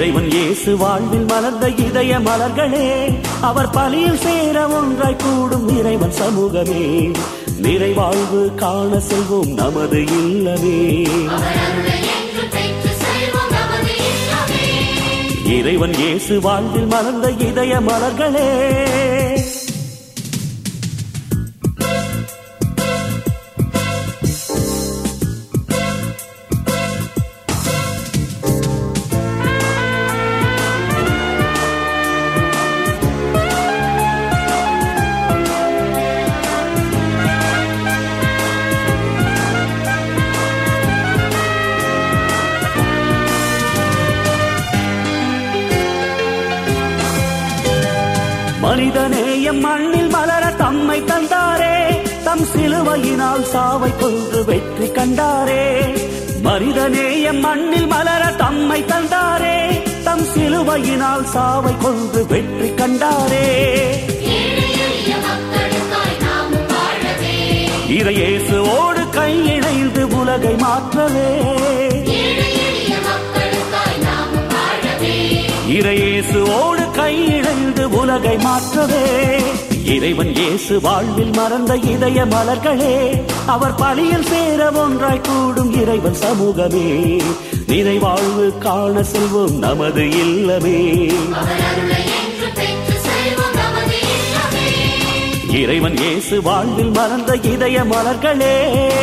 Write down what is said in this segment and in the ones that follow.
இறைவன் இயேசு வாழ்வில் மலர்ந்த இதய மலர்களே அவர் பலியில் சேர ஒன்றாய் கூடும் இறைவன் சமூகமே நிறைவாழ்வு காண செல்வோம் நமது இல்லமே அவர் அருளை என்று பெற்று செல்வோம் நமது இல்லமே இறைவன் இயேசு வாழ்வில் மலர்ந்த இதய மலர்களே மனிதநேயம் மண்ணில் மலர தம்மை தந்தாரே தம் சிலுவையினால் சாவை கொன்று வெற்றி கண்டாரே மனிதநேயம் மண்ணில் மலர தம்மை தந்தாரே தம் சிலுவையினால் சாவை கொன்று வெற்றி கண்டாரே ஏழை எளிய மக்களுக்காய் நாமும் வாழவே இறையேசுவோடு கையிணைந்து உலகை மாற்றவே ஏழை எளிய மக்களுக்காய் நாமும் வாழவே இறையேசுவோடு கையிணைந்து உலகை மாற்றவே இறைவன் இயேசு வாழ்வில் மறந்த இதய மலர்களே அவர் பலியில் சேர ஒன்றாய் கூடும் இறைவன் சமூகமே நிறைவாழ்வு காண செல்வோம் நமது இல்லமே அவர் அருளை என்று பெற்று செல்வோம் நமது இல்லமே இறைவன் இயேசு வாழ்வில் மறந்த இதய மலர்களே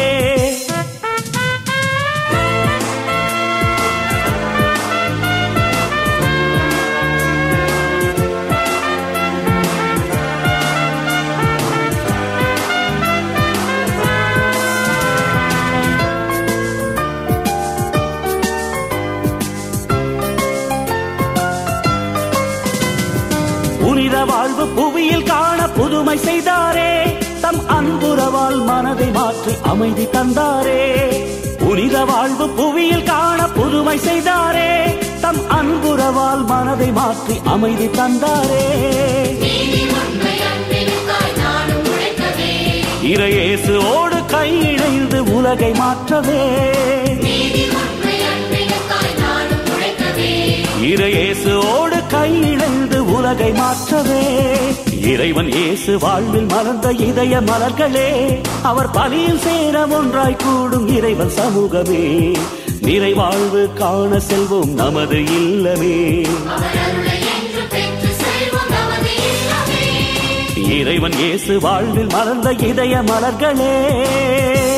புனித வாழ்வு புவியில் காண புதுமை செய்தாரே தம் அன்புறவால் மனதை மாற்றி அமைதி தந்தாரே புனித வாழ்வு புவியில் காண புதுமை செய்தாரே தம் அன்புறவால் மனதை மாற்றி அமைதி தந்தாரே நீதி உண்மை அன்பிற்காய் நானும் உழைக்கவே இறையேசுவோடு கையிணைந்து உலகை மாற்றவே நீதி உண்மை அன்பிற்காய் நானும் உழைக்கவே இறையேசுவோடு கையிணைந்து உலகை மாற்றவே இறைவன் இயேசு வாழ்வில் மலர்ந்த இதய மலர்களே அவர் பலியில் சேர ஒன்றாய் கூடும் இறைவன் சமூகமே நிறைவாழ்வு காண செல்வோம் நமது இல்லமே அவர் அருளை என்று பெற்று செல்வோம் நமது இல்லமே இறைவன் இயேசு வாழ்வில் மலர்ந்த இதய மலர்களே